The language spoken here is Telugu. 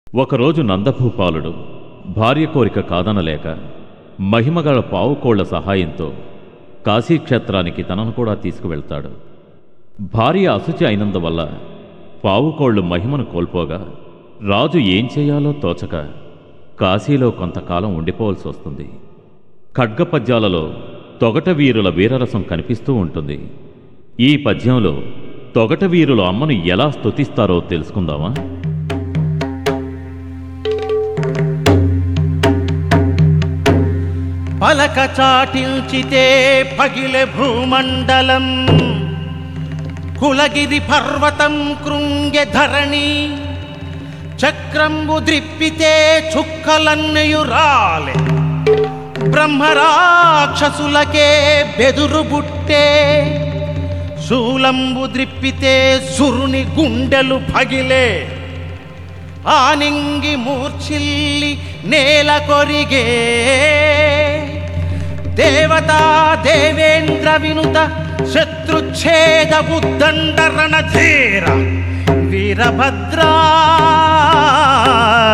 ఒకరోజు నందభూపాలుడు భార్య కోరిక కాదనలేక మహిమగల పావుకోళ్ల సహాయంతో కాశీక్షేత్రానికి తనను కూడా తీసుకువెళ్తాడు భార్య అశుచి అయినందువల్ల పావుకోళ్లు మహిమను కోల్పోగా రాజు ఏం చేయాలో తోచక కాశీలో కొంతకాలం ఉండిపోవలసి వస్తుంది ఖడ్గ పద్యాలలో తొగట వీరుల వీరరసం కనిపిస్తూ ఉంటుంది ఈ పద్యంలో తొగట వీరులు అమ్మను ఎలా స్తుతిస్తారో తెలుసుకుందామా పలక చాటించితే పగిలె భూమండలం కులగిరి పర్వతం కృంగె ధరణి చక్రంబు ద్రిప్పితే చుక్కలన్నయు రాలే బ్రహ్మరాక్షసులకే బెదురు బుట్టే శూలంబు ద్రిప్పితే సురుని గుండెలు పగిలే ఆనింగి మూర్ఛిల్లి నేల కొరిగే దేవతా దేవేంద్ర వినుత శత్రుఛేద ఉద్దండ రణధీర వీరభద్రా